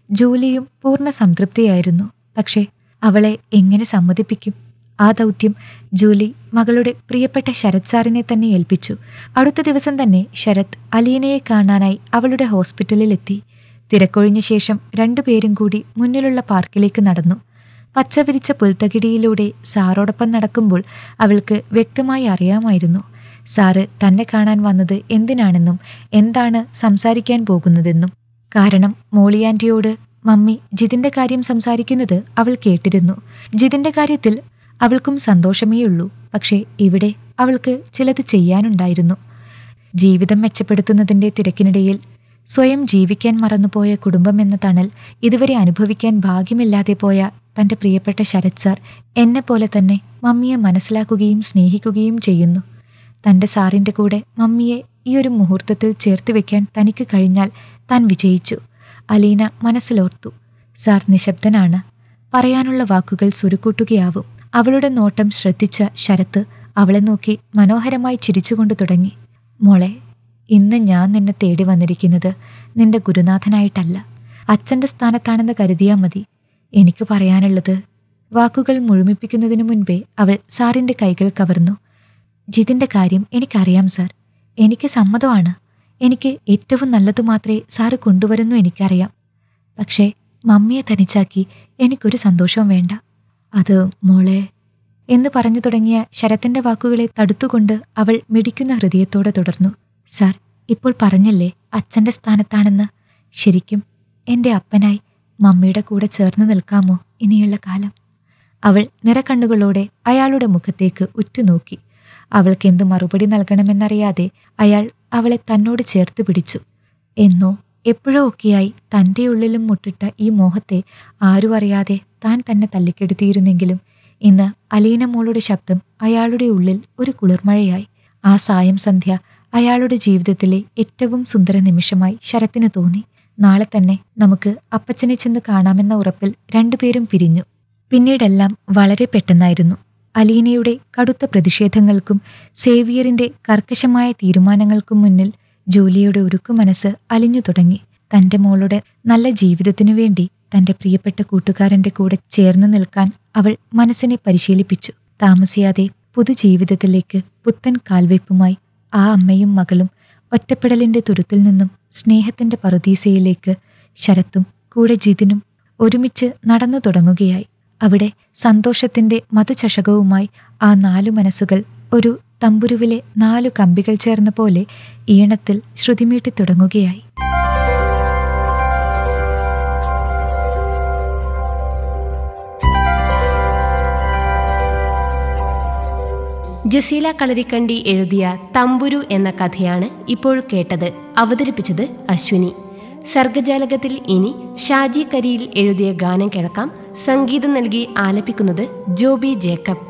ജോലിയും പൂർണ്ണ സംതൃപ്തിയായിരുന്നു പക്ഷേ അവളെ എങ്ങനെ സമ്മതിപ്പിക്കും ആ ദൗത്യം ജൂലി മകളുടെ പ്രിയപ്പെട്ട ശരത് സാറിനെ തന്നെ ഏൽപ്പിച്ചു അടുത്ത ദിവസം തന്നെ ശരത് അലീനയെ കാണാനായി അവളുടെ ഹോസ്പിറ്റലിലെത്തി തിരക്കൊഴിഞ്ഞ ശേഷം രണ്ടുപേരും കൂടി മുന്നിലുള്ള പാർക്കിലേക്ക് നടന്നു പച്ചവിരിച്ച പുൽത്തകിടിയിലൂടെ സാറോടൊപ്പം നടക്കുമ്പോൾ അവൾക്ക് വ്യക്തമായി അറിയാമായിരുന്നു സാറ് തന്നെ കാണാൻ വന്നത് എന്തിനാണെന്നും എന്താണ് സംസാരിക്കാൻ പോകുന്നതെന്നും കാരണം മോളിയാൻറ്റിയോട് മമ്മി ജിതിന്റെ കാര്യം സംസാരിക്കുന്നത് അവൾ കേട്ടിരുന്നു ജിതിന്റെ കാര്യത്തിൽ അവൾക്കും സന്തോഷമേയുള്ളൂ പക്ഷേ ഇവിടെ അവൾക്ക് ചിലത് ചെയ്യാനുണ്ടായിരുന്നു ജീവിതം മെച്ചപ്പെടുത്തുന്നതിന്റെ തിരക്കിനിടയിൽ സ്വയം ജീവിക്കാൻ മറന്നുപോയ കുടുംബം എന്ന തണൽ ഇതുവരെ അനുഭവിക്കാൻ ഭാഗ്യമില്ലാതെ പോയ തന്റെ പ്രിയപ്പെട്ട ശരത് സാർ എന്നെ പോലെ തന്നെ മമ്മിയെ മനസ്സിലാക്കുകയും സ്നേഹിക്കുകയും ചെയ്യുന്നു തന്റെ സാറിന്റെ കൂടെ മമ്മിയെ ഈ ഒരു മുഹൂർത്തത്തിൽ ചേർത്ത് വെക്കാൻ തനിക്ക് കഴിഞ്ഞാൽ താൻ വിജയിച്ചു അലീന മനസ്സിലോർത്തു സാർ നിശബ്ദനാണ് പറയാനുള്ള വാക്കുകൾ സുരുക്കൂട്ടുകയാവും അവളുടെ നോട്ടം ശ്രദ്ധിച്ച ശരത്ത് അവളെ നോക്കി മനോഹരമായി ചിരിച്ചുകൊണ്ട് തുടങ്ങി മോളെ ഇന്ന് ഞാൻ നിന്നെ തേടി വന്നിരിക്കുന്നത് നിന്റെ ഗുരുനാഥനായിട്ടല്ല അച്ഛന്റെ സ്ഥാനത്താണെന്ന് കരുതിയാൽ മതി എനിക്ക് പറയാനുള്ളത് വാക്കുകൾ മുഴുമിപ്പിക്കുന്നതിനു മുൻപേ അവൾ സാറിന്റെ കൈകൾ കവർന്നു ജിതിന്റെ കാര്യം എനിക്കറിയാം സാർ എനിക്ക് സമ്മതമാണ് എനിക്ക് ഏറ്റവും നല്ലത് മാത്രമേ സാറ് കൊണ്ടുവരുന്നു എനിക്കറിയാം പക്ഷേ മമ്മിയെ തനിച്ചാക്കി എനിക്കൊരു സന്തോഷവും വേണ്ട അത് മോളെ എന്ന് പറഞ്ഞു തുടങ്ങിയ ശരത്തിന്റെ വാക്കുകളെ തടുത്തുകൊണ്ട് അവൾ മിടിക്കുന്ന ഹൃദയത്തോടെ തുടർന്നു സാർ ഇപ്പോൾ പറഞ്ഞല്ലേ അച്ഛന്റെ സ്ഥാനത്താണെന്ന് ശരിക്കും എന്റെ അപ്പനായി മമ്മിയുടെ കൂടെ ചേർന്ന് നിൽക്കാമോ ഇനിയുള്ള കാലം അവൾ നിറക്കണ്ണുകളോടെ അയാളുടെ മുഖത്തേക്ക് ഉറ്റുനോക്കി അവൾക്ക് എന്തു മറുപടി നൽകണമെന്നറിയാതെ അയാൾ അവളെ തന്നോട് ചേർത്ത് പിടിച്ചു എന്നോ എപ്പോഴോ ഒക്കെയായി തൻ്റെ ഉള്ളിലും മുട്ടിട്ട ഈ മോഹത്തെ ആരും അറിയാതെ താൻ തന്നെ തല്ലിക്കെടുത്തിയിരുന്നെങ്കിലും ഇന്ന് അലീന മോളുടെ ശബ്ദം അയാളുടെ ഉള്ളിൽ ഒരു കുളിർമഴയായി ആ സായം സന്ധ്യ അയാളുടെ ജീവിതത്തിലെ ഏറ്റവും സുന്ദര നിമിഷമായി ശരത്തിന് തോന്നി നാളെ തന്നെ നമുക്ക് അപ്പച്ചനെ ചെന്ന് കാണാമെന്ന ഉറപ്പിൽ രണ്ടുപേരും പിരിഞ്ഞു പിന്നീടെല്ലാം വളരെ പെട്ടെന്നായിരുന്നു അലീനയുടെ കടുത്ത പ്രതിഷേധങ്ങൾക്കും സേവിയറിന്റെ കർക്കശമായ തീരുമാനങ്ങൾക്കും മുന്നിൽ ജൂലിയുടെ ഉരുക്കു മനസ്സ് അലിഞ്ഞു തുടങ്ങി തന്റെ മോളുടെ നല്ല ജീവിതത്തിനു വേണ്ടി തന്റെ പ്രിയപ്പെട്ട കൂട്ടുകാരന്റെ കൂടെ ചേർന്ന് നിൽക്കാൻ അവൾ മനസ്സിനെ പരിശീലിപ്പിച്ചു താമസിയാതെ പുതുജീവിതത്തിലേക്ക് പുത്തൻ കാൽവയ്പുമായി ആ അമ്മയും മകളും ഒറ്റപ്പെടലിന്റെ തുരുത്തിൽ നിന്നും സ്നേഹത്തിന്റെ പറുദീസയിലേക്ക് ശരത്തും കൂടെ ജിതിനും ഒരുമിച്ച് നടന്നു തുടങ്ങുകയായി അവിടെ സന്തോഷത്തിന്റെ മധുചഷകവുമായി ആ നാലു മനസ്സുകൾ ഒരു തമ്പുരുവിലെ നാലു കമ്പികൾ ചേർന്ന പോലെ ഈണത്തിൽ ശ്രുതിമീട്ടി തുടങ്ങുകയായി ജസീല കളരിക്കണ്ടി എഴുതിയ തമ്പുരു എന്ന കഥയാണ് ഇപ്പോൾ കേട്ടത് അവതരിപ്പിച്ചത് അശ്വിനി സർഗജാലകത്തിൽ ഇനി ഷാജി കരിയിൽ എഴുതിയ ഗാനം കേൾക്കാം സംഗീതം നൽകി ആലപിക്കുന്നത് ജോബി ജേക്കബ്